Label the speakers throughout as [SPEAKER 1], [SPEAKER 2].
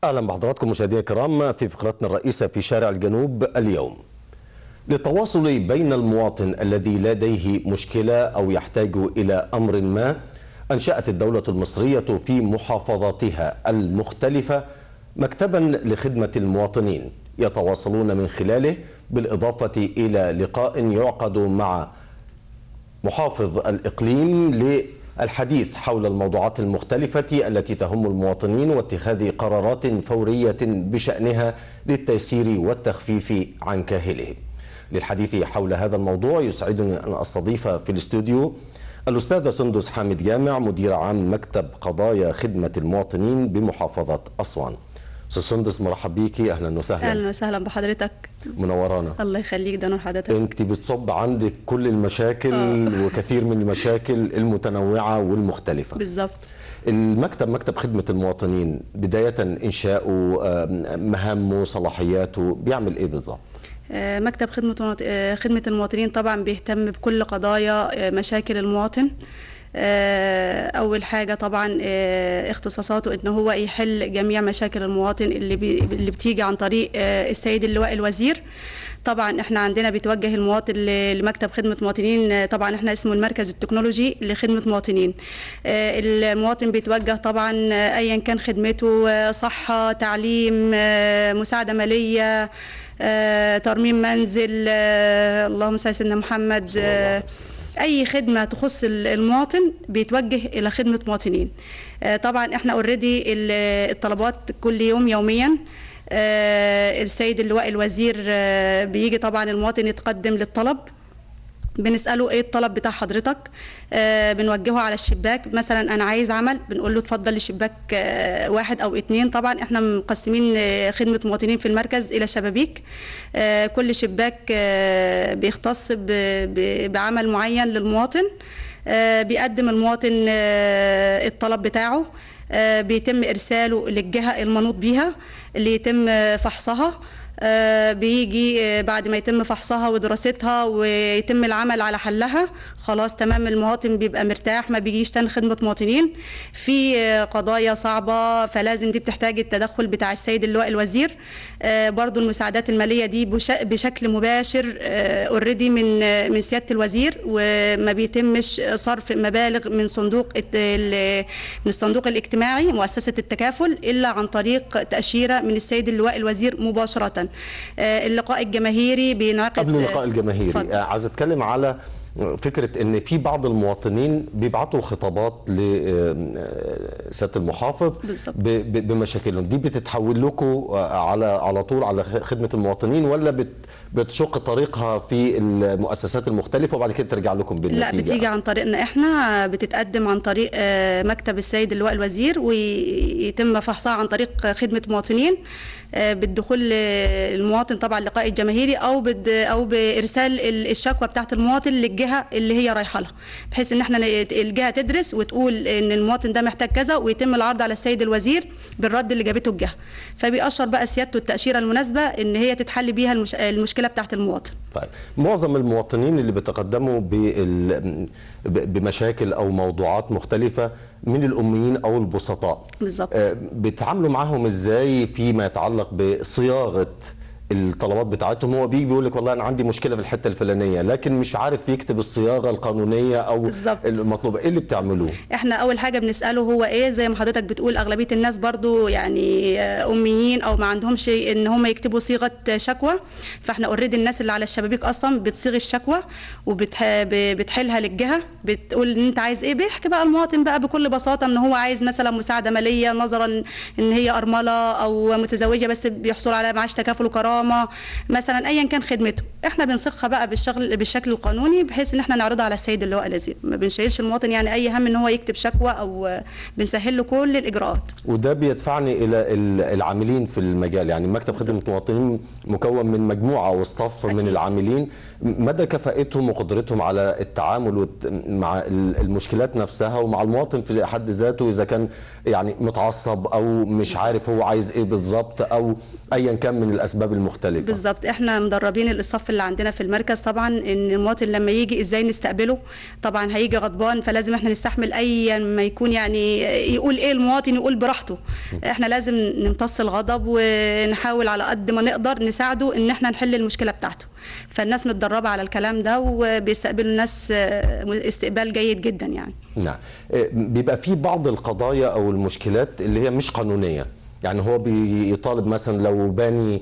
[SPEAKER 1] اهلا بحضراتكم مشاهدينا الكرام في فقرتنا الرئيسه في شارع الجنوب اليوم. للتواصل بين المواطن الذي لديه مشكله او يحتاج الى امر ما انشات الدوله المصريه في محافظاتها المختلفه مكتبا لخدمه المواطنين يتواصلون من خلاله بالاضافه الى لقاء يعقد مع محافظ الاقليم للحديث حول الموضوعات المختلفه التي تهم المواطنين واتخاذ قرارات فوريه بشانها للتيسير والتخفيف عن كاهلهم. للحديث حول هذا الموضوع يسعدني ان استضيف في الاستوديو الاستاذه سندس حامد جامع مدير عام مكتب قضايا خدمه المواطنين بمحافظه اسوان. استاذ سندس مرحب بيكي اهلا وسهلا
[SPEAKER 2] اهلا وسهلا بحضرتك
[SPEAKER 1] منورانا
[SPEAKER 2] الله يخليك ده نور حضرتك
[SPEAKER 1] انت بتصب عندك كل المشاكل أوه. وكثير من المشاكل المتنوعه والمختلفه
[SPEAKER 2] بالظبط
[SPEAKER 1] المكتب مكتب خدمه المواطنين بدايه انشاؤه مهامه صلاحياته بيعمل ايه بالظبط
[SPEAKER 2] مكتب خدمه خدمه المواطنين طبعا بيهتم بكل قضايا مشاكل المواطن اول حاجه طبعا اختصاصاته ان هو يحل جميع مشاكل المواطن اللي بي اللي بتيجي عن طريق السيد اللواء الوزير طبعا احنا عندنا بيتوجه المواطن لمكتب خدمه مواطنين طبعا احنا اسمه المركز التكنولوجي لخدمه مواطنين المواطن بيتوجه طبعا ايا كان خدمته صحه تعليم مساعده ماليه ترميم منزل اللهم صل على سيدنا محمد اي خدمه تخص المواطن بيتوجه الى خدمه مواطنين طبعا احنا اوريدي الطلبات كل يوم يوميا السيد اللواء الوزير بيجي طبعا المواطن يتقدم للطلب بنساله ايه الطلب بتاع حضرتك آه بنوجهه على الشباك مثلا انا عايز عمل بنقول له اتفضل لشباك آه واحد او اتنين طبعا احنا مقسمين آه خدمه مواطنين في المركز الى شبابيك آه كل شباك آه بيختص ب ب بعمل معين للمواطن آه بيقدم المواطن آه الطلب بتاعه آه بيتم ارساله للجهه المنوط بيها اللي يتم فحصها آه بيجي آه بعد ما يتم فحصها ودراستها ويتم العمل على حلها خلاص تمام المواطن بيبقى مرتاح ما بيجيش تاني خدمة مواطنين في آه قضايا صعبة فلازم دي بتحتاج التدخل بتاع السيد اللواء الوزير برضو المساعدات المالية دي بشكل مباشر اوريدي من من سيادة الوزير وما بيتمش صرف مبالغ من صندوق من الصندوق الاجتماعي مؤسسة التكافل إلا عن طريق تأشيرة من السيد اللواء الوزير مباشرة اللقاء الجماهيري بينعقد
[SPEAKER 1] قبل اللقاء الجماهيري فضل. عايز اتكلم على فكره ان في بعض المواطنين بيبعتوا خطابات لسياده المحافظ
[SPEAKER 2] بالزبط.
[SPEAKER 1] بمشاكلهم دي بتتحول لكم على على طول على خدمه المواطنين ولا بت بتشق طريقها في المؤسسات المختلفه وبعد كده ترجع لكم بالنتيجه
[SPEAKER 2] لا بتيجي عن طريقنا احنا بتتقدم عن طريق مكتب السيد اللواء الوزير ويتم فحصها عن طريق خدمه مواطنين بالدخول المواطن طبعا اللقاء الجماهيري او بد او بارسال الشكوى بتاعه المواطن للجهه اللي هي رايحه لها بحيث ان احنا الجهه تدرس وتقول ان المواطن ده محتاج كذا ويتم العرض على السيد الوزير بالرد اللي جابته الجهه فبيأشر بقى سيادته التأشيرة المناسبة ان هي تتحل بيها المش... المشكلة بتاعت المواطن
[SPEAKER 1] طيب معظم المواطنين اللي بيتقدموا بال... بمشاكل او موضوعات مختلفة من الاميين او البسطاء
[SPEAKER 2] بالظبط
[SPEAKER 1] آه بتعاملوا معاهم ازاي فيما يتعلق بصياغه الطلبات بتاعتهم هو بيجي بيقول لك والله انا عندي مشكله في الحته الفلانيه لكن مش عارف يكتب الصياغه القانونيه او
[SPEAKER 2] بالزبط.
[SPEAKER 1] المطلوبه ايه اللي بتعملوه
[SPEAKER 2] احنا اول حاجه بنساله هو ايه زي ما حضرتك بتقول اغلبيه الناس برضو يعني اميين او ما عندهمش ان هم يكتبوا صيغه شكوى فاحنا اوريدي الناس اللي على الشبابيك اصلا بتصيغ الشكوى وبتحيلها للجهه بتقول ان انت عايز ايه بيحكي بقى المواطن بقى بكل بساطه ان هو عايز مثلا مساعده ماليه نظرا ان هي ارمله او متزوجه بس بيحصل على معاش تكافل وكرامه مثلا ايا كان خدمته احنا بنصيغها بقى بالشغل بالشكل القانوني بحيث ان احنا نعرضها على السيد اللواء الوزير ما بنشيلش المواطن يعني اي هم ان هو يكتب شكوى او بنسهل له كل الاجراءات
[SPEAKER 1] وده بيدفعني الى العاملين في المجال يعني مكتب خدمه المواطنين مكون من مجموعه وصف من العاملين مدى كفاءتهم وقدرتهم على التعامل مع المشكلات نفسها ومع المواطن في حد ذاته اذا كان يعني متعصب او مش عارف هو عايز ايه بالظبط او ايا كان من الاسباب المختلفه المختلفه
[SPEAKER 2] بالظبط احنا مدربين الصف اللي عندنا في المركز طبعا ان المواطن لما يجي ازاي نستقبله طبعا هيجي غضبان فلازم احنا نستحمل اي ما يكون يعني يقول ايه المواطن يقول براحته احنا لازم نمتص الغضب ونحاول على قد ما نقدر نساعده ان احنا نحل المشكله بتاعته فالناس متدربه على الكلام ده وبيستقبلوا الناس استقبال جيد جدا يعني
[SPEAKER 1] نعم بيبقى في بعض القضايا او المشكلات اللي هي مش قانونيه يعني هو بيطالب مثلا لو باني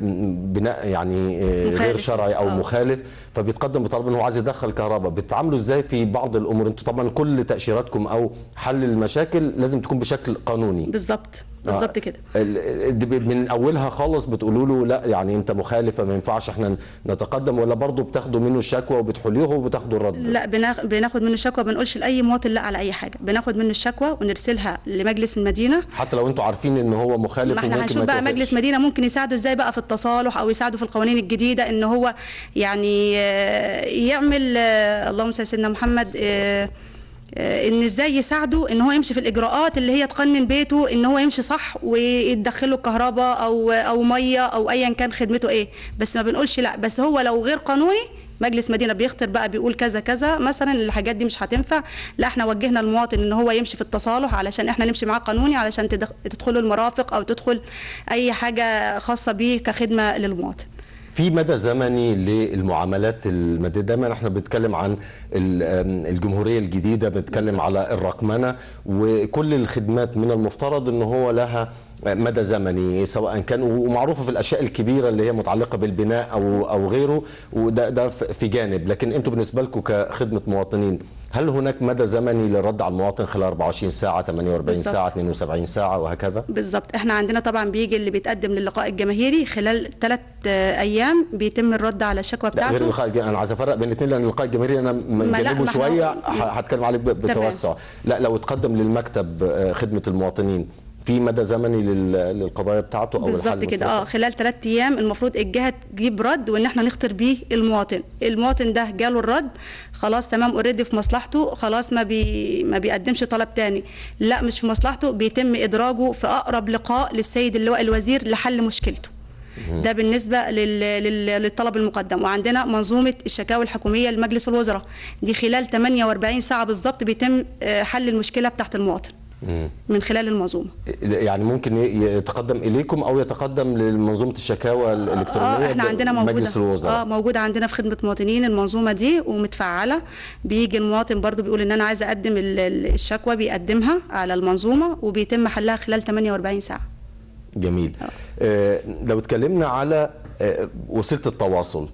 [SPEAKER 1] بناء يعني غير شرعي او
[SPEAKER 2] آه.
[SPEAKER 1] مخالف فبيتقدم بطلب انه عايز يدخل كهرباء بتتعاملوا ازاي في بعض الامور انتوا طبعا كل تاشيراتكم او حل المشاكل لازم تكون بشكل قانوني
[SPEAKER 2] بالظبط بالظبط كده
[SPEAKER 1] ال- ال- من اولها خالص بتقولوا له لا يعني انت مخالفه ما ينفعش احنا نتقدم ولا برضه بتاخدوا منه الشكوى وبتحلوه وبتاخدوا الرد
[SPEAKER 2] لا بناخ- بناخد منه الشكوى ما بنقولش لاي مواطن لا على اي حاجه بناخد منه الشكوى ونرسلها لمجلس المدينه
[SPEAKER 1] حتى لو انتوا عارفين ان هو مخالف
[SPEAKER 2] ما احنا
[SPEAKER 1] وممكن
[SPEAKER 2] هنشوف بقى
[SPEAKER 1] يتوافقش.
[SPEAKER 2] مجلس مدينه ممكن يساعده ازاي بقى في التصالح او يساعده في القوانين الجديده ان هو يعني آه، يعمل آه، اللهم صل على سيدنا محمد آه، آه، ان ازاي يساعده ان هو يمشي في الاجراءات اللي هي تقنن بيته ان هو يمشي صح ويدخله الكهرباء او او ميه او ايا كان خدمته ايه بس ما بنقولش لا بس هو لو غير قانوني مجلس مدينه بيختار بقى بيقول كذا كذا مثلا الحاجات دي مش هتنفع لا احنا وجهنا المواطن ان هو يمشي في التصالح علشان احنا نمشي معاه قانوني علشان تدخ- تدخلوا المرافق او تدخل اي حاجه خاصه بيه كخدمه للمواطن
[SPEAKER 1] في مدى زمني للمعاملات الماديه دايما احنا بنتكلم عن ال- آم، الجمهوريه الجديده بنتكلم
[SPEAKER 2] بالظبط.
[SPEAKER 1] على الرقمنه وكل الخدمات من المفترض ان هو لها مدى زمني سواء كان ومعروفه في الاشياء الكبيره اللي هي متعلقه بالبناء او او غيره وده ده في جانب لكن انتوا بالنسبه لكم كخدمه مواطنين هل هناك مدى زمني للرد على المواطن خلال 24 ساعه 48
[SPEAKER 2] بالظبط.
[SPEAKER 1] ساعه 72 ساعه وهكذا
[SPEAKER 2] بالظبط احنا عندنا طبعا بيجي اللي بيتقدم للقاء الجماهيري خلال ثلاث ايام بيتم الرد على الشكوى
[SPEAKER 1] لا غير
[SPEAKER 2] بتاعته
[SPEAKER 1] اللقاء الج- انا عايز افرق بين الاثنين لان اللقاء الجماهيري انا
[SPEAKER 2] ما لا،
[SPEAKER 1] مجانبه
[SPEAKER 2] ما
[SPEAKER 1] شويه
[SPEAKER 2] احنا-
[SPEAKER 1] ه- هتكلم عليه ب- بتوسع لا لو اتقدم للمكتب آه، خدمه المواطنين في مدى زمني لل- للقضايا بتاعته او
[SPEAKER 2] بالظبط
[SPEAKER 1] الحل
[SPEAKER 2] كده اه
[SPEAKER 1] المشكلة؟
[SPEAKER 2] خلال ثلاث ايام المفروض الجهه تجيب رد وان احنا نخطر بيه المواطن المواطن ده جاله الرد خلاص تمام اوريدي في مصلحته خلاص ما بي ما بيقدمش طلب تاني لا مش في مصلحته بيتم ادراجه في اقرب لقاء للسيد اللواء الوزير لحل مشكلته ده بالنسبه لل... لل... للطلب المقدم وعندنا منظومه الشكاوى الحكوميه لمجلس الوزراء دي خلال 48 ساعه بالظبط بيتم آه، حل المشكله بتاعت المواطن
[SPEAKER 1] مم.
[SPEAKER 2] من خلال المنظومه
[SPEAKER 1] يعني ممكن ي- يتقدم اليكم او يتقدم لمنظومه الشكاوى الالكترونيه
[SPEAKER 2] اه احنا
[SPEAKER 1] ب-
[SPEAKER 2] عندنا موجوده
[SPEAKER 1] مجلس الوزراء
[SPEAKER 2] اه موجوده عندنا في خدمه مواطنين المنظومه دي ومتفعله بيجي المواطن برضو بيقول ان انا عايز اقدم ال- ال- الشكوى بيقدمها على المنظومه وبيتم حلها خلال 48 ساعه
[SPEAKER 1] جميل آه لو اتكلمنا على آه وسيله التواصل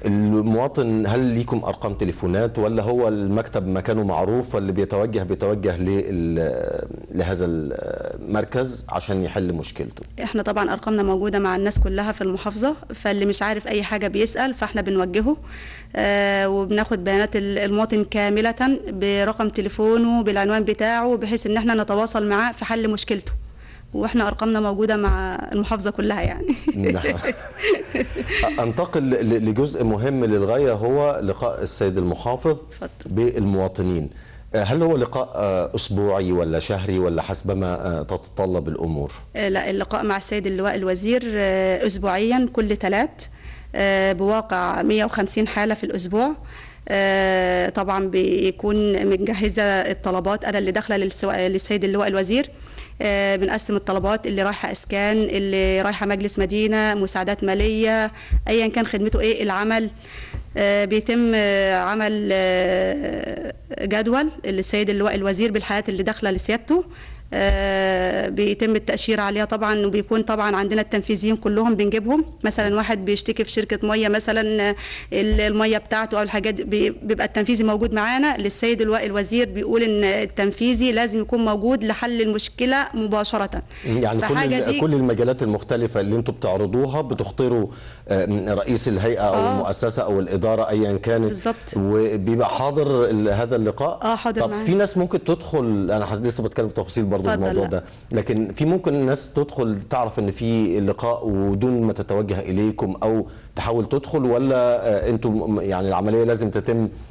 [SPEAKER 1] المواطن هل ليكم ارقام تليفونات ولا هو المكتب مكانه معروف واللي بيتوجه بيتوجه لل- لهذا المركز عشان يحل مشكلته
[SPEAKER 2] احنا طبعا ارقامنا موجوده مع الناس كلها في المحافظه فاللي مش عارف اي حاجه بيسال فاحنا بنوجهه آه وبناخد بيانات ال- المواطن كامله برقم تليفونه بالعنوان بتاعه بحيث ان احنا نتواصل معاه في حل مشكلته واحنا ارقامنا موجوده مع المحافظه كلها يعني
[SPEAKER 1] نعم. انتقل ل- لجزء مهم للغايه هو لقاء السيد المحافظ
[SPEAKER 2] اتفضل.
[SPEAKER 1] بالمواطنين آه، هل هو لقاء آه، اسبوعي ولا شهري ولا حسبما آه، تتطلب الامور
[SPEAKER 2] آه، لا اللقاء مع السيد اللواء الوزير آه، أسبوعيا كل ثلاث بواقع 150 حالة في الأسبوع آه، طبعا بيكون مجهزة الطلبات أنا اللي داخلة للسوا- للسيد اللواء الوزير آه، بنقسم الطلبات اللي رايحة إسكان اللي رايحة مجلس مدينة مساعدات مالية أيا كان خدمته إيه العمل آه، بيتم آه، عمل آه، جدول للسيد اللواء الوزير بالحالات اللي داخله لسيادته آه، بيتم التأشير عليها طبعا وبيكون طبعا عندنا التنفيذيين كلهم بنجيبهم مثلا واحد بيشتكي في شركة مية مثلا آه، ال- المية بتاعته أو الحاجات دي، بي- بيبقى التنفيذي موجود معانا للسيد اللواء الوزير بيقول إن التنفيذي لازم يكون موجود لحل المشكلة مباشرة
[SPEAKER 1] يعني كل
[SPEAKER 2] فحاجة
[SPEAKER 1] ال-
[SPEAKER 2] دي-
[SPEAKER 1] كل المجالات المختلفة اللي انتم بتعرضوها بتختاروا آه، من رئيس الهيئة او
[SPEAKER 2] آه.
[SPEAKER 1] المؤسسة او الإدارة ايا كانت
[SPEAKER 2] بالظبط.
[SPEAKER 1] وبيبقى حاضر ال- هذا اللقاء
[SPEAKER 2] آه، حاضر
[SPEAKER 1] طب
[SPEAKER 2] معانا.
[SPEAKER 1] في ناس ممكن تدخل انا حد- لسه بتكلم بتفاصيل برضو
[SPEAKER 2] اتفضل،
[SPEAKER 1] الموضوع
[SPEAKER 2] لا.
[SPEAKER 1] ده لكن في ممكن ناس تدخل تعرف ان في لقاء ودون ما تتوجه اليكم او تحاول تدخل ولا آه، انتم م- يعني العملية لازم تتم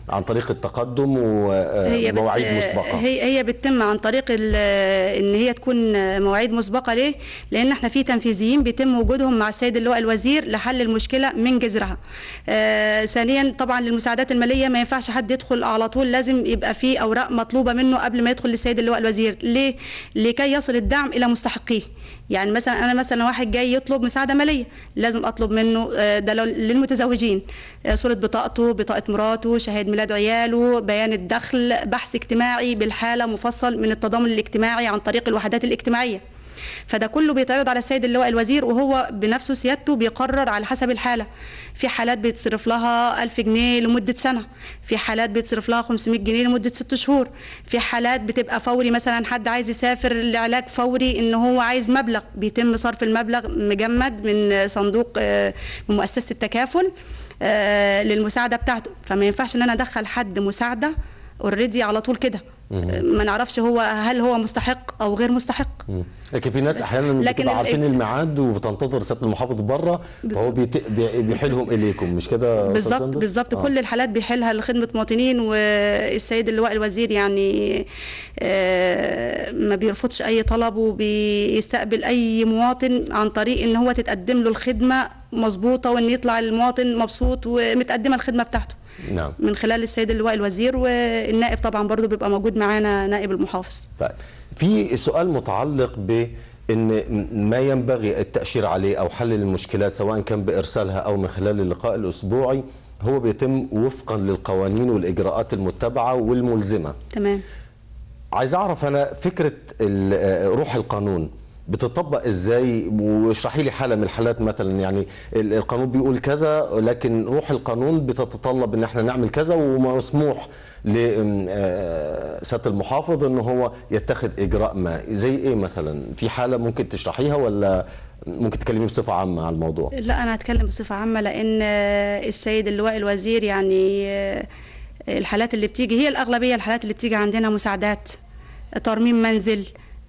[SPEAKER 1] عن طريق التقدم
[SPEAKER 2] هي بت-
[SPEAKER 1] ومواعيد مسبقه
[SPEAKER 2] هي هي بتتم عن طريق ال- ان هي تكون مواعيد مسبقه ليه؟ لان احنا في تنفيذيين بيتم وجودهم مع السيد اللواء الوزير لحل المشكله من جذرها. آه ثانيا طبعا للمساعدات الماليه ما ينفعش حد يدخل على طول لازم يبقى في اوراق مطلوبه منه قبل ما يدخل للسيد اللواء الوزير، ليه؟ لكي يصل الدعم الى مستحقيه. يعني مثلا انا مثلا واحد جاي يطلب مساعده ماليه لازم اطلب منه آه، ده لو- للمتزوجين آه، صوره بطاقته بطاقه مراته شهاده ميلاد عياله بيان الدخل بحث اجتماعي بالحاله مفصل من التضامن الاجتماعي عن طريق الوحدات الاجتماعيه فده كله بيتعرض على السيد اللواء الوزير وهو بنفسه سيادته بيقرر على حسب الحالة في حالات بيتصرف لها 1000 جنيه لمدة سنة في حالات بيتصرف لها 500 جنيه لمدة 6 شهور في حالات بتبقى فوري مثلا حد عايز يسافر لعلاج فوري ان هو عايز مبلغ بيتم صرف المبلغ مجمد من صندوق آه، من مؤسسة التكافل آه، للمساعدة بتاعته فما ينفعش ان انا ادخل حد مساعدة اوريدي على طول كده ما نعرفش هو هل هو مستحق او غير مستحق
[SPEAKER 1] مم. لكن في ناس
[SPEAKER 2] بس-
[SPEAKER 1] احيانا
[SPEAKER 2] لكن
[SPEAKER 1] بتبقى
[SPEAKER 2] ال-
[SPEAKER 1] عارفين الميعاد وبتنتظر سياده المحافظ بره فهو بيت... بي- بيحيلهم اليكم مش كده يا أستاذ
[SPEAKER 2] بالظبط
[SPEAKER 1] سندس؟
[SPEAKER 2] بالظبط
[SPEAKER 1] آه.
[SPEAKER 2] كل الحالات بيحلها لخدمه مواطنين والسيد اللواء الوزير يعني آه، ما بيرفضش اي طلب وبيستقبل اي مواطن عن طريق ان هو تتقدم له الخدمه مظبوطه وان يطلع المواطن مبسوط ومتقدمه الخدمه بتاعته
[SPEAKER 1] نعم
[SPEAKER 2] من خلال السيد اللواء الوزير والنائب طبعا برضو بيبقى موجود معانا نائب المحافظ
[SPEAKER 1] طيب في سؤال متعلق ب ان ما ينبغي التاشير عليه او حل المشكلات سواء كان بارسالها او من خلال اللقاء الاسبوعي هو بيتم وفقا للقوانين والاجراءات المتبعه والملزمه
[SPEAKER 2] تمام
[SPEAKER 1] عايز اعرف انا فكره ال- آه، روح القانون بتطبق ازاي واشرحي لي حاله من الحالات مثلا يعني ال- القانون بيقول كذا لكن روح القانون بتتطلب ان احنا نعمل كذا ومسموح لسياده المحافظ ان هو يتخذ اجراء ما زي ايه مثلا في حاله ممكن تشرحيها ولا ممكن تكلمي بصفه عامه عن الموضوع
[SPEAKER 2] لا انا هتكلم بصفه عامه لان آه، السيد اللواء الوزير يعني آه، الحالات اللي بتيجي هي الاغلبيه الحالات اللي بتيجي عندنا مساعدات ترميم منزل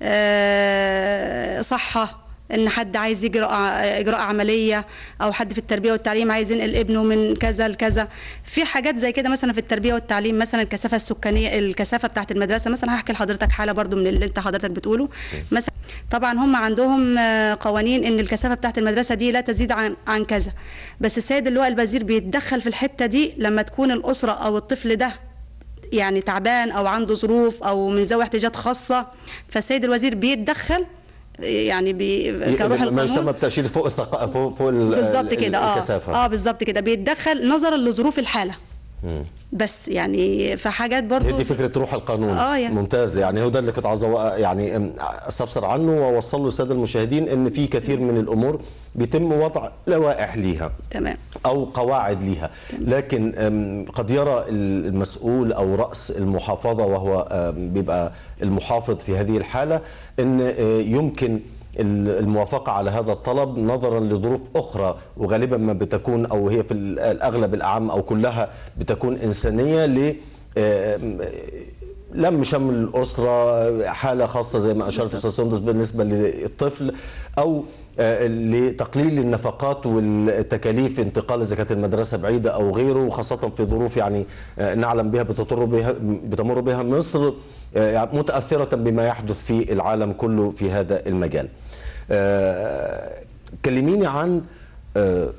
[SPEAKER 2] آه، صحه ان حد عايز يجرأ اجراء عمليه او حد في التربيه والتعليم عايز ينقل ابنه من كذا لكذا في حاجات زي كده مثلا في التربيه والتعليم مثلا الكثافه السكانيه الكثافه بتاعت المدرسه مثلا هحكي لحضرتك حاله برضو من اللي انت حضرتك بتقوله مثلا طبعا هم عندهم آه، قوانين ان الكثافه بتاعت المدرسه دي لا تزيد عن عن كذا بس السيد اللواء الوزير بيتدخل في الحته دي لما تكون الاسره او الطفل ده يعني تعبان او عنده ظروف او من ذوي احتياجات خاصه فالسيد الوزير بيتدخل يعني بي كروح
[SPEAKER 1] ما يسمى
[SPEAKER 2] القانون
[SPEAKER 1] بتاشير فوق الثق... فوق, فوق ال-
[SPEAKER 2] بالظبط
[SPEAKER 1] ال-
[SPEAKER 2] كده اه
[SPEAKER 1] الكثافه
[SPEAKER 2] اه بالظبط كده بيتدخل نظرا لظروف الحاله
[SPEAKER 1] مم.
[SPEAKER 2] بس يعني فحاجات برضو
[SPEAKER 1] هي دي فكره روح القانون
[SPEAKER 2] آه، يعني.
[SPEAKER 1] ممتاز يعني هو ده اللي كنت عاوز أو- يعني أم، استفسر عنه واوصل له للساده المشاهدين ان في كثير من الامور بيتم وضع لوائح ليها
[SPEAKER 2] تمام
[SPEAKER 1] او قواعد ليها لكن أم، قد يرى المسؤول او راس المحافظه وهو أم، بيبقى المحافظ في هذه الحاله ان آه، يمكن ال- الموافقه على هذا الطلب نظرا لظروف اخرى وغالبا ما بتكون او هي في ال- الاغلب الاعم او كلها بتكون انسانيه ل آم، لم شمل الاسره حاله خاصه زي ما اشرت استاذ سندس بالنسبه للطفل او آه، لتقليل النفقات والتكاليف انتقال اذا كانت المدرسه بعيده او غيره وخاصه في ظروف يعني آه، نعلم بها بتطر بها بتمر بها مصر آه، يعني متاثره بما يحدث في العالم كله في هذا المجال. آه، كلميني عن آه،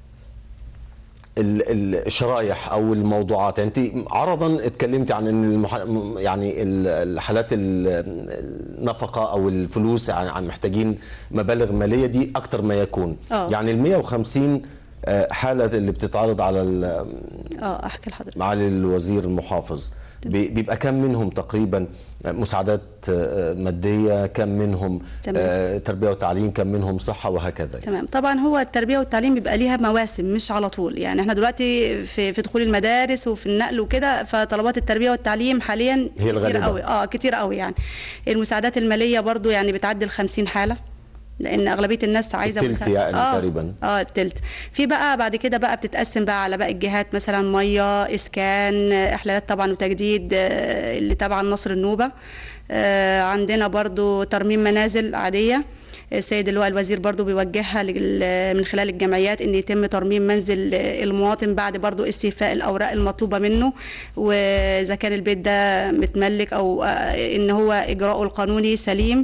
[SPEAKER 1] ال- ال- الشرايح او الموضوعات يعني انت عرضا اتكلمتي عن ان المح... يعني ال- الحالات ال- النفقه او الفلوس عن عن محتاجين مبالغ ماليه دي اكتر ما يكون
[SPEAKER 2] آه.
[SPEAKER 1] يعني ال 150 آه، حاله اللي بتتعرض على ال-
[SPEAKER 2] اه احكي لحضرتك
[SPEAKER 1] معالي الوزير المحافظ بي- بيبقى كم منهم تقريبا مساعدات آه، ماديه كم منهم
[SPEAKER 2] تمام.
[SPEAKER 1] آه، تربيه وتعليم كم منهم صحه وهكذا
[SPEAKER 2] تمام طبعا هو التربيه والتعليم بيبقى ليها مواسم مش على طول يعني احنا دلوقتي في في دخول المدارس وفي النقل وكده فطلبات التربيه والتعليم حاليا
[SPEAKER 1] هي
[SPEAKER 2] كتير
[SPEAKER 1] الغالبة.
[SPEAKER 2] قوي اه كتير قوي يعني المساعدات الماليه برضو يعني بتعدي ال 50 حاله لان اغلبيه الناس عايزه
[SPEAKER 1] التلت يعني
[SPEAKER 2] آه
[SPEAKER 1] تقريبا.
[SPEAKER 2] اه التلت في بقى بعد كده بقى بتتقسم بقى على باقي الجهات مثلا ميه اسكان آه، احلالات طبعا وتجديد آه، اللي تبع نصر النوبه آه، عندنا برضو ترميم منازل عاديه السيد اللواء الوزير برضو بيوجهها لل- من خلال الجمعيات ان يتم ترميم منزل المواطن بعد برضو استيفاء الاوراق المطلوبه منه واذا كان البيت ده متملك او آه، ان هو اجراءه القانوني سليم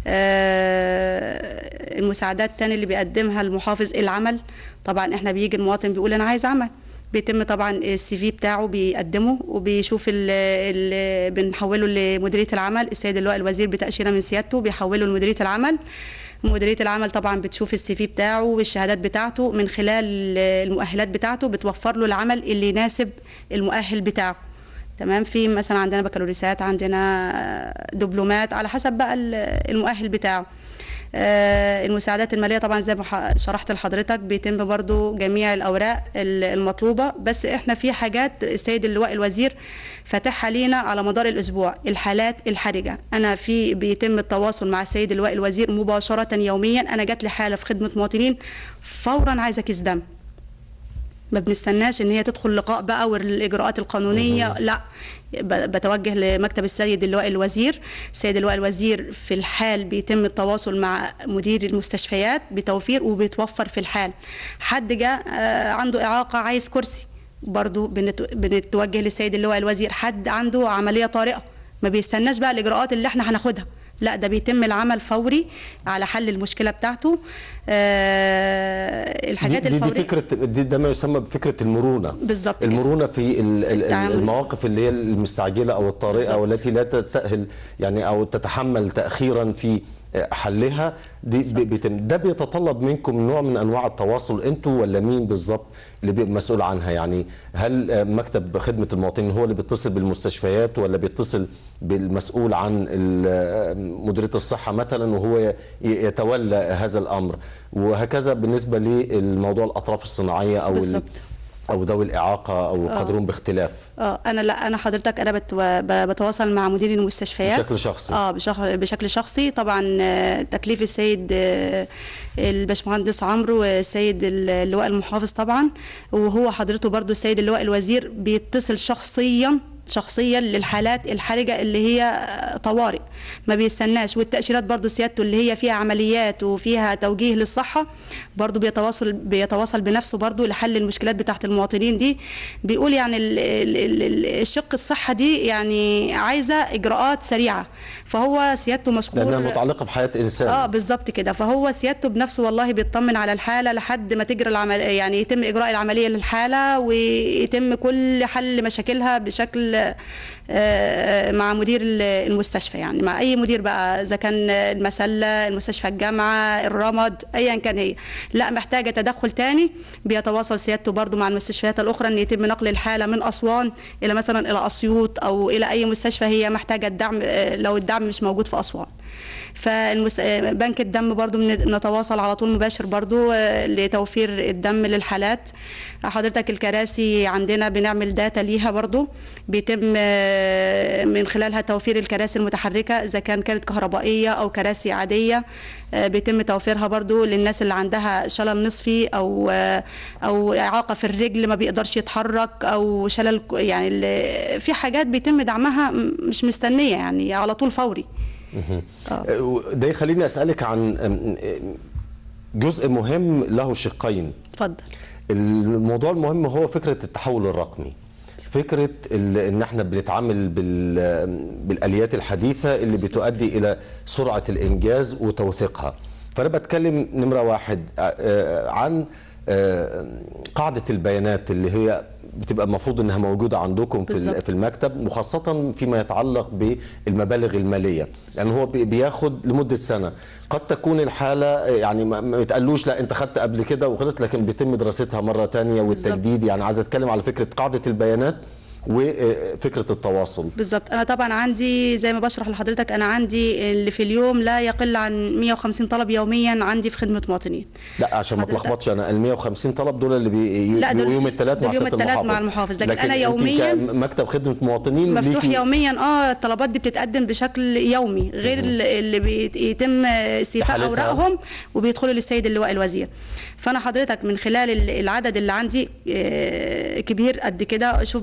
[SPEAKER 2] آه، المساعدات التانية اللي بيقدمها المحافظ العمل طبعا احنا بيجي المواطن بيقول انا عايز عمل بيتم طبعا السي في بتاعه بيقدمه وبيشوف اللي بنحوله لمديريه العمل السيد اللواء الوزير بتاشيره من سيادته بيحوله لمديريه العمل مديريه العمل طبعا بتشوف السي في بتاعه والشهادات بتاعته من خلال المؤهلات بتاعته بتوفر له العمل اللي يناسب المؤهل بتاعه تمام في مثلا عندنا بكالوريوسات عندنا دبلومات على حسب بقى المؤهل بتاعه آه، المساعدات الماليه طبعا زي ما ح- شرحت لحضرتك بيتم برضو جميع الاوراق ال- المطلوبه بس احنا في حاجات السيد اللواء الوزير فاتحها لينا على مدار الاسبوع الحالات الحرجه انا في بيتم التواصل مع السيد اللواء الوزير مباشره يوميا انا جات لي حاله في خدمه مواطنين فورا عايزه كيس دم ما بنستناش ان هي تدخل لقاء بقى والاجراءات القانونيه لا ب- بتوجه لمكتب السيد اللواء الوزير السيد اللواء الوزير في الحال بيتم التواصل مع مدير المستشفيات بتوفير وبيتوفر في الحال حد جاء آه، عنده اعاقه عايز كرسي برضو بنت- بنتوجه للسيد اللواء الوزير حد عنده عمليه طارئه ما بيستناش بقى الاجراءات اللي احنا هناخدها لا ده بيتم العمل فوري على حل المشكله بتاعته آه الحاجات
[SPEAKER 1] دي, دي, دي
[SPEAKER 2] الفوريه
[SPEAKER 1] فكره دي ده ما يسمى بفكره المرونه
[SPEAKER 2] بالظبط كده.
[SPEAKER 1] المرونه في ال- ال-
[SPEAKER 2] التعامل.
[SPEAKER 1] المواقف اللي هي المستعجله او الطارئه او
[SPEAKER 2] بالظبط.
[SPEAKER 1] التي لا تسهل يعني او تتحمل تاخيرا في حلها دي
[SPEAKER 2] بالظبط.
[SPEAKER 1] بيتم ده بيتطلب منكم نوع من انواع التواصل انتوا ولا مين بالظبط اللي بيبقى مسؤول عنها يعني هل مكتب خدمه المواطنين هو اللي بيتصل بالمستشفيات ولا بيتصل بالمسؤول عن ال- مديريه الصحه مثلا وهو ي- يتولى هذا الامر وهكذا بالنسبه للموضوع الاطراف الصناعيه او ال-
[SPEAKER 2] بالظبط.
[SPEAKER 1] او ذوي الاعاقه او قادرون باختلاف
[SPEAKER 2] اه انا لا انا حضرتك انا بتو... ب- بتواصل مع مدير المستشفيات
[SPEAKER 1] بشكل شخصي.
[SPEAKER 2] اه بشكل بشكل شخصي طبعا آه، تكليف السيد آه، الباشمهندس عمرو والسيد اللواء المحافظ طبعا وهو حضرته برضو السيد اللواء الوزير بيتصل شخصيا شخصيا للحالات الحرجه اللي هي آه، طوارئ ما بيستناش والتاشيرات برضو سيادته اللي هي فيها عمليات وفيها توجيه للصحه برضو بيتواصل بيتواصل بنفسه برضو لحل المشكلات بتاعه المواطنين دي بيقول يعني ال- ال- ال- ال- الشق الصحه دي يعني عايزه اجراءات سريعه فهو سيادته مشكور
[SPEAKER 1] لانها متعلقه بحياه انسان
[SPEAKER 2] اه بالظبط كده فهو سيادته بنفسه والله بيطمن على الحاله لحد ما تجرى العمل يعني يتم اجراء العمليه للحاله ويتم كل حل مشاكلها بشكل آه، مع مدير ال- المستشفى يعني مع اي مدير بقى اذا كان المسله المستشفى الجامعه الرمد ايا كان هي لا محتاجه تدخل تاني بيتواصل سيادته برضو مع المستشفيات الاخرى ان يتم نقل الحاله من اسوان الى مثلا الى اسيوط او الى اي مستشفى هي محتاجه الدعم آه، لو الدعم مش موجود في اسوان فالمس... آه، بنك الدم برضو من- نتواصل على طول مباشر برضو آه، لتوفير الدم للحالات حضرتك الكراسي عندنا بنعمل داتا ليها برضو بيتم آه، من خلالها توفير الكراسي المتحركة إذا كان كانت كهربائية أو كراسي عادية آه، بيتم توفيرها برضو للناس اللي عندها شلل نصفي أو آه، أو إعاقة في الرجل ما بيقدرش يتحرك أو شلل ك- يعني ال- في حاجات بيتم دعمها م- مش مستنية يعني على طول فوري آه.
[SPEAKER 1] ده يخليني اسالك عن جزء مهم له شقين
[SPEAKER 2] اتفضل
[SPEAKER 1] الموضوع المهم هو فكره التحول الرقمي فكره ال- ان احنا بنتعامل بال- بالاليات الحديثه اللي بتؤدي الى سرعه الانجاز وتوثيقها فانا بتكلم نمره واحد آه، عن آه، قاعده البيانات اللي هي بتبقى المفروض انها موجوده عندكم في ال-
[SPEAKER 2] بالظبط.
[SPEAKER 1] في المكتب وخاصه فيما يتعلق بالمبالغ الماليه لان هو بي- بياخد لمده سنه قد تكون الحاله يعني ما ما يتقالوش لا انت خدت قبل كده وخلص لكن بيتم دراستها مره تانية والتجديد يعني عايز اتكلم على فكره قاعده البيانات وفكره التواصل
[SPEAKER 2] بالظبط انا طبعا عندي زي ما بشرح لحضرتك انا عندي اللي في اليوم لا يقل عن 150 طلب يوميا عندي في خدمه مواطنين
[SPEAKER 1] لا عشان ما
[SPEAKER 2] حضرتك-
[SPEAKER 1] تلخبطش انا ال 150 طلب دول اللي بي...
[SPEAKER 2] لا، دول-
[SPEAKER 1] بيبقوا يوم الثلاث
[SPEAKER 2] دول
[SPEAKER 1] مع
[SPEAKER 2] يوم
[SPEAKER 1] سياده
[SPEAKER 2] التلات
[SPEAKER 1] المحافظ
[SPEAKER 2] مع المحافظ، لكن أنا
[SPEAKER 1] أنت
[SPEAKER 2] يومياً
[SPEAKER 1] كمكتب خدمه مواطنين
[SPEAKER 2] مفتوح
[SPEAKER 1] ليكي-
[SPEAKER 2] يوميا اه الطلبات دي بتتقدم بشكل يومي غير اللي اللي بيتم استيفاء
[SPEAKER 1] إحالتها.
[SPEAKER 2] اوراقهم وبيدخلوا للسيد اللواء الوزير فانا حضرتك من خلال ال- العدد اللي عندي آه، كبير قد كده شوف بقى اضرب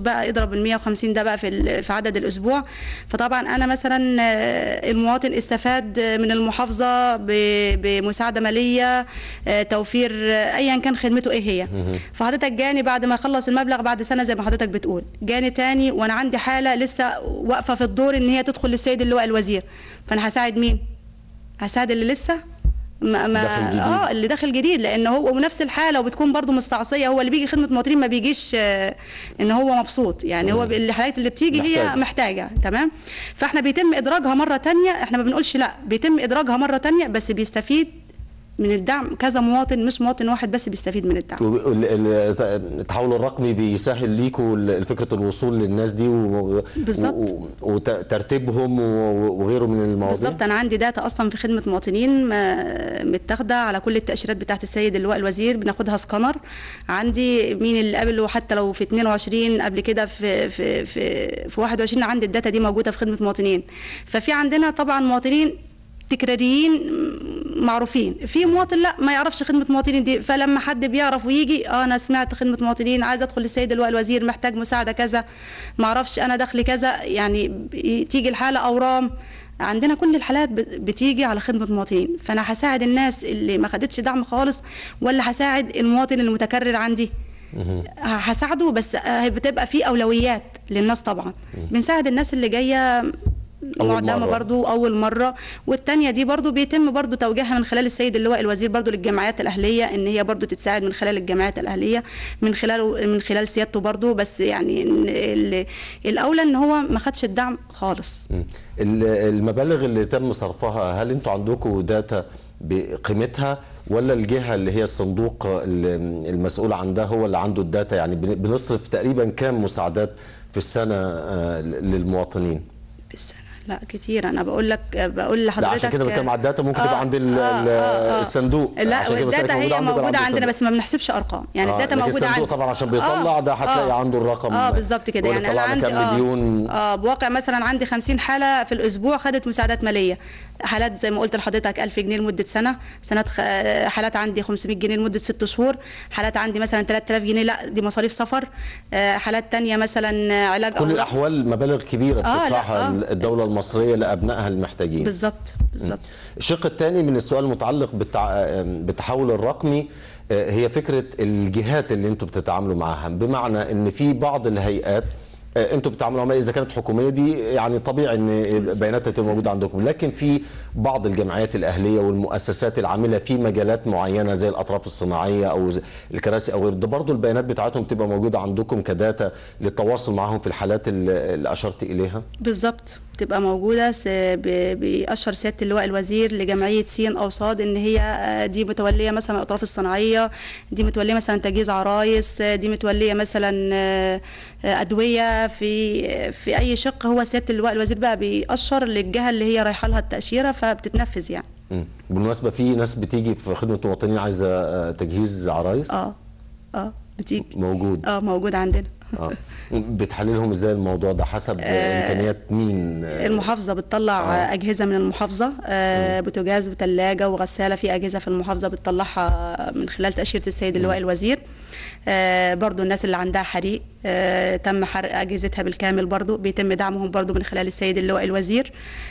[SPEAKER 2] اضرب ال 150 ده بقى في ال- في عدد الاسبوع فطبعا انا مثلا آه، المواطن استفاد من المحافظه ب- بمساعده ماليه آه، توفير آه، ايا كان خدمته ايه هي فحضرتك جاني بعد ما يخلص المبلغ بعد سنه زي ما حضرتك بتقول جاني تاني وانا عندي حاله لسه واقفه في الدور ان هي تدخل للسيد اللواء الوزير فانا هساعد مين هساعد اللي لسه ما ما
[SPEAKER 1] داخل جديد.
[SPEAKER 2] اه اللي داخل جديد لان هو ونفس الحاله وبتكون برضو مستعصيه هو اللي بيجي خدمه مواطنين ما بيجيش آه، ان هو مبسوط يعني هو الحالات اللي بتيجي هي
[SPEAKER 1] محتاج.
[SPEAKER 2] محتاجه تمام فاحنا بيتم ادراجها مره تانية احنا ما بنقولش لا بيتم ادراجها مره تانية بس بيستفيد من الدعم كذا مواطن مش مواطن واحد بس بيستفيد من الدعم
[SPEAKER 1] ال- ال- التحول الرقمي بيسهل ليكوا ال- فكره الوصول للناس دي و-
[SPEAKER 2] بالظبط.
[SPEAKER 1] و- وترتيبهم و- وغيره من المواضيع
[SPEAKER 2] بالظبط انا عندي داتا اصلا في خدمه مواطنين ما- متاخده على كل التاشيرات بتاعه السيد اللواء الوزير بناخدها سكانر عندي مين اللي قابله حتى لو في 22 قبل كده في في في في 21 عندي الداتا دي موجوده في خدمه مواطنين ففي عندنا طبعا مواطنين تكراريين معروفين في مواطن لا ما يعرفش خدمه مواطنين دي فلما حد بيعرف ويجي اه انا سمعت خدمه مواطنين عايز ادخل للسيد اللواء الوزير محتاج مساعده كذا ما اعرفش انا دخلي كذا يعني ب- تيجي الحاله اورام عندنا كل الحالات بت- بتيجي على خدمه مواطنين فانا هساعد الناس اللي ما خدتش دعم خالص ولا هساعد المواطن المتكرر عندي هساعده بس آه، بتبقى في اولويات للناس طبعا بنساعد الناس اللي جايه
[SPEAKER 1] أول
[SPEAKER 2] معدمه
[SPEAKER 1] مرة.
[SPEAKER 2] برضو اول مره والتانية دي برضو بيتم برضو توجيهها من خلال السيد اللواء الوزير برضو للجمعيات الاهليه ان هي برضو تتساعد من خلال الجمعيات الاهليه من خلال من خلال سيادته برضو بس يعني إن ال- الاولى ان هو ما خدش الدعم خالص
[SPEAKER 1] مم. ال- المبالغ اللي تم صرفها هل انتوا عندكم داتا بقيمتها ولا الجهه اللي هي الصندوق ال- المسؤول عن ده هو اللي عنده الداتا يعني بن- بنصرف تقريبا كام مساعدات في السنه آه، للمواطنين
[SPEAKER 2] بالسنه لا كتير انا بقول لك بقول
[SPEAKER 1] لا
[SPEAKER 2] لحضرتك
[SPEAKER 1] عشان كده بتكلم على الداتا ممكن
[SPEAKER 2] آه،
[SPEAKER 1] تبقى عند ال-
[SPEAKER 2] آه،
[SPEAKER 1] ال-
[SPEAKER 2] آه، آه.
[SPEAKER 1] الصندوق
[SPEAKER 2] لا
[SPEAKER 1] عشان كده بسألك
[SPEAKER 2] الداتا هي
[SPEAKER 1] عندك ولا
[SPEAKER 2] موجوده
[SPEAKER 1] عند
[SPEAKER 2] عندنا
[SPEAKER 1] الصندوق؟
[SPEAKER 2] بس ما بنحسبش ارقام يعني
[SPEAKER 1] آه،
[SPEAKER 2] الداتا
[SPEAKER 1] لكن
[SPEAKER 2] موجوده
[SPEAKER 1] الصندوق
[SPEAKER 2] عندي
[SPEAKER 1] طبعا عشان بيطلع ده هتلاقي عنده الرقم
[SPEAKER 2] اه بالظبط كده
[SPEAKER 1] يقول
[SPEAKER 2] يعني
[SPEAKER 1] لك
[SPEAKER 2] انا
[SPEAKER 1] طلعنا
[SPEAKER 2] عندي
[SPEAKER 1] كام مليون
[SPEAKER 2] اه بواقع مثلا عندي 50 حاله في الاسبوع خدت مساعدات ماليه حالات زي ما قلت لحضرتك 1000 جنيه لمده سنه سنه خ... آه، حالات عندي 500 جنيه لمده 6 شهور حالات عندي مثلا 3000 جنيه لا دي مصاريف سفر آه، حالات تانية مثلا آه، علاج
[SPEAKER 1] كل
[SPEAKER 2] أورام.
[SPEAKER 1] الأحوال مبالغ كبيرة
[SPEAKER 2] آه، لا،
[SPEAKER 1] بتدفعها
[SPEAKER 2] آه.
[SPEAKER 1] الدولة المصرية لأبنائها المحتاجين
[SPEAKER 2] بالظبط بالظبط
[SPEAKER 1] الشق الثاني من السؤال المتعلق بالتع... بالتحول الرقمي آه، هي فكرة الجهات اللي انتم بتتعاملوا معها بمعنى ان في بعض الهيئات آه، انتم بتتعاملوا معها اذا كانت حكوميه دي يعني طبيعي ان بياناتها تبقى موجوده عندكم لكن في بعض الجمعيات الاهليه والمؤسسات العامله في مجالات معينه زي الاطراف الصناعيه او زي الكراسي او غير ده برضه البيانات بتاعتهم تبقى موجوده عندكم كداتا للتواصل معهم في الحالات اللي اللي اشرت اليها
[SPEAKER 2] بالظبط تبقى موجودة س- ب- بيأشر سيادة اللواء الوزير لجمعية سين أو صاد إن هي آه، دي متولية مثلا الأطراف الصناعية دي متولية مثلا تجهيز عرايس آه، دي متولية مثلا آه، آه، أدوية في في أي شق هو سيادة اللواء الوزير بقى بيأشر للجهة اللي هي رايحة لها التأشيرة فبتتنفذ يعني
[SPEAKER 1] مم. بالمناسبه في ناس بتيجي في خدمه المواطنين عايزه آه، تجهيز عرايس
[SPEAKER 2] اه اه بتيجي
[SPEAKER 1] موجود
[SPEAKER 2] اه موجود عندنا
[SPEAKER 1] اه بتحللهم ازاي الموضوع ده حسب امكانيات مين آه،
[SPEAKER 2] المحافظة بتطلع
[SPEAKER 1] آه.
[SPEAKER 2] أجهزة من المحافظة آه، بوتاجاز وثلاجة وغسالة في أجهزة في المحافظة بتطلعها من خلال تأشيرة السيد اللواء الوزير آه، برضو الناس اللي عندها حريق آه، تم حرق أجهزتها بالكامل برضو بيتم دعمهم برضو من خلال السيد اللواء الوزير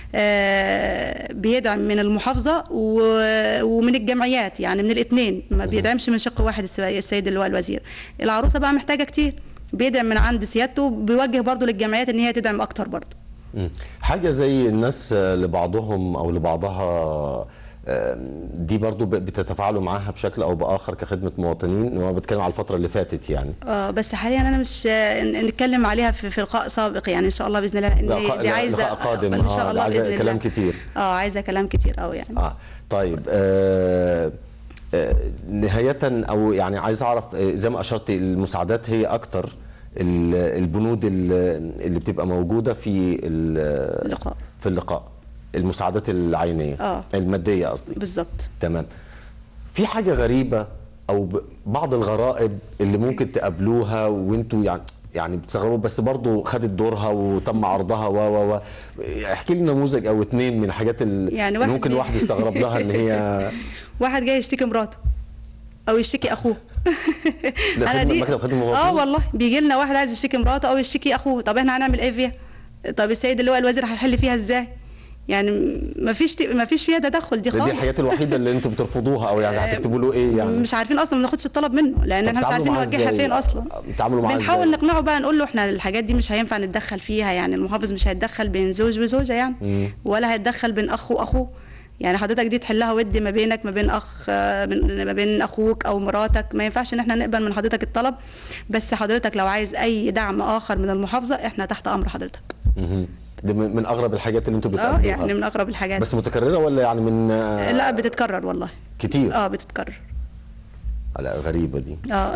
[SPEAKER 2] آه، بيدعم من المحافظة و- ومن الجمعيات يعني من الاثنين ما بيدعمش من شق واحد الس- السيد اللواء الوزير العروسة بقى محتاجة كتير بيدعم من عند سيادته بيوجه برضو للجمعيات ان هي تدعم اكتر برضو
[SPEAKER 1] مم. حاجه زي الناس آه، لبعضهم او لبعضها آه، دي برضو ب- بتتفاعلوا معاها بشكل او باخر كخدمه مواطنين وانا بتكلم على الفتره اللي فاتت يعني
[SPEAKER 2] اه بس حاليا انا مش آه، ن- نتكلم عليها في في لقاء سابق يعني ان شاء الله باذن الله
[SPEAKER 1] لا،
[SPEAKER 2] ان
[SPEAKER 1] قا-
[SPEAKER 2] دي
[SPEAKER 1] لا،
[SPEAKER 2] عايزه
[SPEAKER 1] لقاء قادم،
[SPEAKER 2] ان شاء
[SPEAKER 1] آه،
[SPEAKER 2] الله
[SPEAKER 1] عايزة
[SPEAKER 2] باذن
[SPEAKER 1] كلام
[SPEAKER 2] الله
[SPEAKER 1] كتير.
[SPEAKER 2] اه عايزه كلام كتير قوي يعني
[SPEAKER 1] اه طيب آه آه نهايه او يعني عايز اعرف آه، زي ما اشرت المساعدات هي اكتر ال- البنود ال- اللي بتبقى موجوده في ال-
[SPEAKER 2] اللقاء
[SPEAKER 1] في اللقاء المساعدات العينيه
[SPEAKER 2] آه.
[SPEAKER 1] الماديه قصدي
[SPEAKER 2] بالظبط
[SPEAKER 1] تمام في حاجه غريبه او ب- بعض الغرائب اللي ممكن تقابلوها وانتوا يعني يعني بتستغربوا بس برضه خدت دورها وتم عرضها و و و احكي لي نموذج او اتنين من الحاجات اللي
[SPEAKER 2] يعني
[SPEAKER 1] اللي
[SPEAKER 2] واحد
[SPEAKER 1] ممكن
[SPEAKER 2] بي-
[SPEAKER 1] الواحد يستغرب لها ان هي
[SPEAKER 2] واحد جاي يشتكي مراته او يشتكي اخوه
[SPEAKER 1] لا، خدمة- مكتب خدمة المواطنين؟
[SPEAKER 2] اه والله بيجي لنا واحد عايز يشتكي مراته او يشتكي اخوه طب احنا هنعمل ايه فيها طب السيد اللي هو الوزير هيحل فيها ازاي يعني ما فيش ما فيش فيها تدخل دي
[SPEAKER 1] دي
[SPEAKER 2] خالص
[SPEAKER 1] الحاجات الوحيده اللي انتم بترفضوها او يعني هتكتبوا له ايه يعني
[SPEAKER 2] مش عارفين اصلا ما ناخدش الطلب منه لان
[SPEAKER 1] طب
[SPEAKER 2] احنا مش
[SPEAKER 1] بتتعاملوا
[SPEAKER 2] عارفين
[SPEAKER 1] معاه
[SPEAKER 2] نوجهها
[SPEAKER 1] إزاي؟
[SPEAKER 2] فين اصلا
[SPEAKER 1] بتتعاملوا معاه
[SPEAKER 2] بنحاول
[SPEAKER 1] إزاي؟
[SPEAKER 2] نقنعه بقى نقول له احنا الحاجات دي مش هينفع نتدخل فيها يعني المحافظ مش هيتدخل بين زوج وزوجه يعني ولا هيتدخل بين اخ واخوه يعني حضرتك دي تحلها ود ما بينك ما بين اخ آه، من- ما بين اخوك او مراتك ما ينفعش ان احنا نقبل من حضرتك الطلب بس حضرتك لو عايز اي دعم اخر من المحافظه احنا تحت امر حضرتك
[SPEAKER 1] مهم. دي من من اغرب الحاجات اللي انتم
[SPEAKER 2] اه
[SPEAKER 1] بتقابلوها
[SPEAKER 2] يعني من اقرب الحاجات
[SPEAKER 1] بس متكرره ولا يعني من آه،
[SPEAKER 2] لا بتتكرر والله
[SPEAKER 1] كتير
[SPEAKER 2] اه بتتكرر
[SPEAKER 1] لا غريبه دي
[SPEAKER 2] اه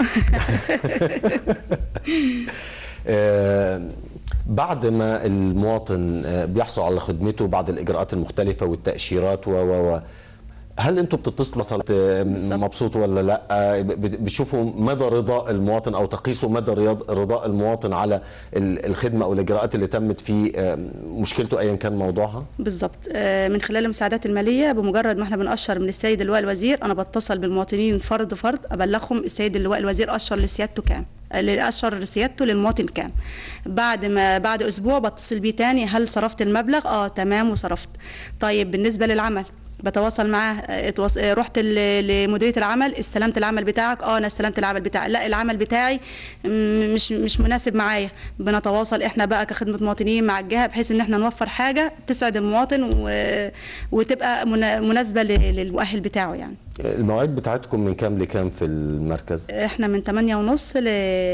[SPEAKER 1] آه، بعد ما المواطن آه، بيحصل على خدمته بعد الاجراءات المختلفه والتاشيرات و و و هل انتم بتتصلوا مثلا آه، مبسوط ولا لا آه، ب- ب- بتشوفوا مدى رضاء المواطن او تقيسوا مدى رياض- رضاء المواطن على ال- الخدمه او الاجراءات اللي تمت في آه، مشكلته ايا كان موضوعها
[SPEAKER 2] بالظبط آه، من خلال المساعدات الماليه بمجرد ما احنا بنقشر من السيد اللواء الوزير انا بتصل بالمواطنين فرد فرد ابلغهم السيد اللواء الوزير قشر لسيادته كام اللي قشر سيادته للمواطن كام بعد ما بعد اسبوع بتصل بيه تاني هل صرفت المبلغ اه تمام وصرفت طيب بالنسبه للعمل بتواصل معاه آه، اتواص... آه، رحت ل- لمديريه العمل استلمت العمل بتاعك اه انا استلمت العمل بتاعي لا العمل بتاعي م- مش مش مناسب معايا بنتواصل احنا بقى كخدمه مواطنين مع الجهه بحيث ان احنا نوفر حاجه تسعد المواطن و... وتبقى منا- مناسبه ل- للمؤهل بتاعه يعني
[SPEAKER 1] المواعيد بتاعتكم من كام لكام في المركز
[SPEAKER 2] احنا من 8 ونص ل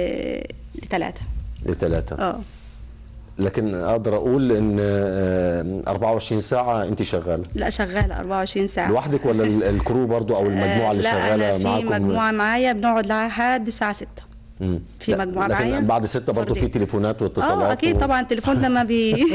[SPEAKER 2] ل 3
[SPEAKER 1] لثلاثة
[SPEAKER 2] اه
[SPEAKER 1] لكن اقدر اقول ان آه، 24 ساعه انت شغاله
[SPEAKER 2] لا شغاله 24 ساعه
[SPEAKER 1] لوحدك ولا ال- الكرو برضو او المجموعه اللي
[SPEAKER 2] لا
[SPEAKER 1] شغاله
[SPEAKER 2] أنا في
[SPEAKER 1] معاكم
[SPEAKER 2] مجموعه معايا بنقعد لحد الساعه 6
[SPEAKER 1] مم.
[SPEAKER 2] في
[SPEAKER 1] لا،
[SPEAKER 2] مجموعة
[SPEAKER 1] لكن
[SPEAKER 2] معايا
[SPEAKER 1] بعد ستة برضو في
[SPEAKER 2] فردين.
[SPEAKER 1] تليفونات واتصالات
[SPEAKER 2] اه اكيد
[SPEAKER 1] و-
[SPEAKER 2] طبعا التليفون ده ما بي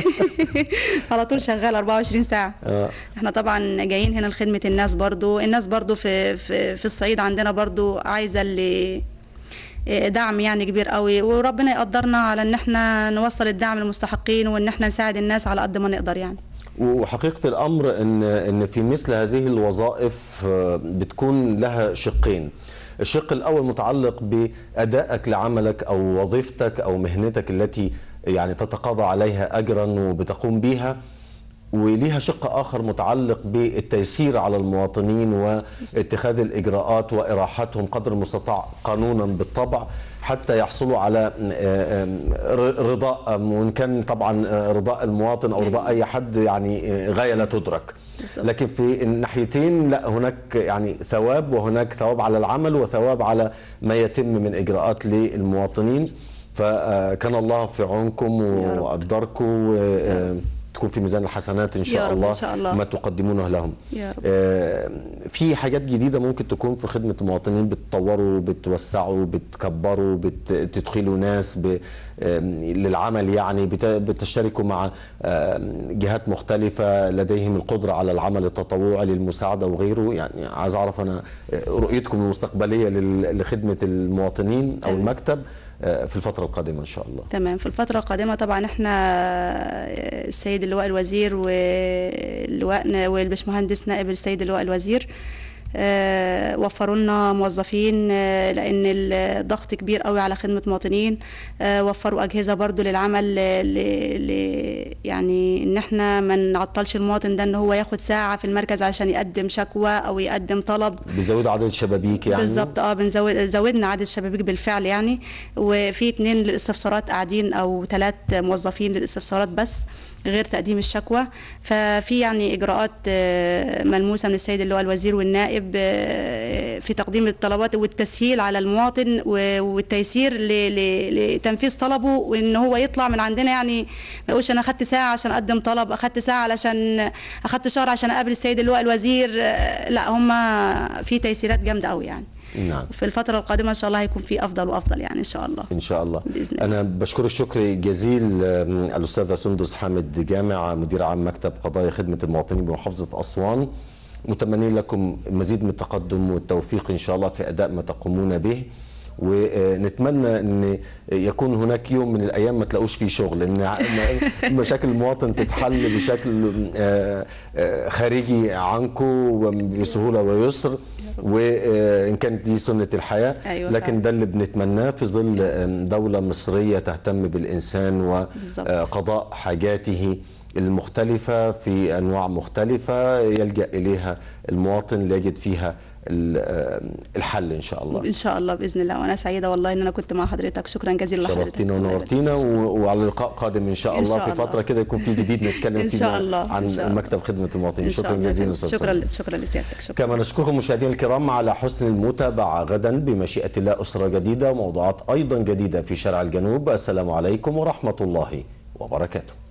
[SPEAKER 2] على طول شغال 24 ساعه
[SPEAKER 1] آه.
[SPEAKER 2] احنا طبعا جايين هنا لخدمه الناس برضو الناس برضو في في, في الصعيد عندنا برضو عايزه اللي آه، دعم يعني كبير قوي وربنا يقدرنا على ان احنا نوصل الدعم للمستحقين وان احنا نساعد الناس على قد ما نقدر يعني
[SPEAKER 1] وحقيقة الأمر أن أن في مثل هذه الوظائف آه، بتكون لها شقين الشق الأول متعلق بأدائك لعملك أو وظيفتك أو مهنتك التي يعني تتقاضى عليها أجرا وبتقوم بها وليها شق آخر متعلق بالتيسير على المواطنين واتخاذ الإجراءات وإراحتهم قدر المستطاع قانونا بالطبع حتى يحصلوا على آه، آه، رضاء وإن كان طبعا آه، رضاء المواطن أو رضاء أي حد يعني آه، غاية لا تدرك
[SPEAKER 2] بالظبط.
[SPEAKER 1] لكن في الناحيتين لا هناك يعني ثواب وهناك ثواب على العمل وثواب على ما يتم من إجراءات للمواطنين فكان الله في عونكم
[SPEAKER 2] يا رب.
[SPEAKER 1] وقدركم وتكون في ميزان الحسنات إن شاء
[SPEAKER 2] يا رب،
[SPEAKER 1] الله
[SPEAKER 2] إن شاء الله.
[SPEAKER 1] ما تقدمونه لهم
[SPEAKER 2] يا رب.
[SPEAKER 1] آه، في حاجات جديدة ممكن تكون في خدمة المواطنين بتطوروا بتوسعوا بتكبروا بتدخلوا ناس ب- آم، للعمل يعني بت- بتشتركوا مع آم، جهات مختلفة لديهم القدرة على العمل التطوعي للمساعدة وغيره يعني عايز أعرف أنا آه، رؤيتكم المستقبلية لل- لخدمة المواطنين أو
[SPEAKER 2] تمام.
[SPEAKER 1] المكتب آه، في الفترة القادمة إن شاء الله
[SPEAKER 2] تمام في الفترة القادمة طبعا احنا السيد اللواء الوزير واللواء والبشمهندس نائب السيد اللواء الوزير آه، وفروا لنا موظفين آه، لان الضغط كبير قوي على خدمه مواطنين آه، وفروا اجهزه برضو للعمل ل- ل- ل- يعني ان احنا ما نعطلش المواطن ده ان هو ياخد ساعه في المركز عشان يقدم شكوى او يقدم طلب
[SPEAKER 1] بيزودوا عدد الشبابيك يعني
[SPEAKER 2] بالظبط اه بنزود زودنا عدد الشبابيك بالفعل يعني وفي اتنين للاستفسارات قاعدين او ثلاث موظفين للاستفسارات بس غير تقديم الشكوى ففي يعني اجراءات آه، ملموسه من السيد اللواء الوزير والنائب آه، في تقديم الطلبات والتسهيل على المواطن و- والتيسير ل- ل- لتنفيذ طلبه وان هو يطلع من عندنا يعني ما يقولش انا اخدت ساعه عشان اقدم طلب اخدت ساعه علشان اخدت شهر عشان اقابل السيد اللواء الوزير آه، لا هم في تيسيرات جامده قوي يعني
[SPEAKER 1] نعم
[SPEAKER 2] في الفترة القادمة إن شاء الله هيكون في أفضل وأفضل يعني إن شاء الله
[SPEAKER 1] ان شاء الله
[SPEAKER 2] بإذن الله.
[SPEAKER 1] انا بشكرك شكر جزيل آم، الاستاذه سندس حامد جامع مدير عام مكتب قضايا خدمه المواطنين بمحافظه اسوان متمنين لكم مزيد من التقدم والتوفيق ان شاء الله في اداء ما تقومون به ونتمنى ان يكون هناك يوم من الايام ما تلاقوش فيه شغل ان إن مشاكل المواطن تتحل بشكل آه، آه، خارجي عنكم بسهوله ويسر وان كانت دي سنه الحياه
[SPEAKER 2] أيوة
[SPEAKER 1] لكن
[SPEAKER 2] فعلا.
[SPEAKER 1] ده اللي بنتمناه في ظل آم، دوله مصريه تهتم بالانسان
[SPEAKER 2] بالظبط.
[SPEAKER 1] وقضاء حاجاته المختلفه في انواع مختلفه يلجا اليها المواطن ليجد فيها ال- آم، الحل ان شاء الله
[SPEAKER 2] ان شاء الله باذن الله وانا سعيده والله ان انا كنت مع حضرتك شكرا جزيلا لحضرتك
[SPEAKER 1] شرفتينا
[SPEAKER 2] الله
[SPEAKER 1] ونورتينا
[SPEAKER 2] يبارك فيك.
[SPEAKER 1] و- وعلى لقاء قادم ان شاء
[SPEAKER 2] إن
[SPEAKER 1] الله
[SPEAKER 2] شاء
[SPEAKER 1] في
[SPEAKER 2] الله.
[SPEAKER 1] فتره كده يكون في جديد نتكلم
[SPEAKER 2] إن
[SPEAKER 1] فيه
[SPEAKER 2] شاء الله،
[SPEAKER 1] عن
[SPEAKER 2] إن شاء الله.
[SPEAKER 1] مكتب خدمه المواطنين
[SPEAKER 2] إن شاء
[SPEAKER 1] شكرا
[SPEAKER 2] الله.
[SPEAKER 1] جزيلا استاذ
[SPEAKER 2] شكرا
[SPEAKER 1] سامي.
[SPEAKER 2] شكرا لسيادتك شكرا
[SPEAKER 1] كما نشكركم مشاهدينا الكرام على حسن المتابعة غدا بمشيئة الله أسرة جديدة وموضوعات أيضا جديدة في شارع الجنوب السلام عليكم ورحمة الله وبركاته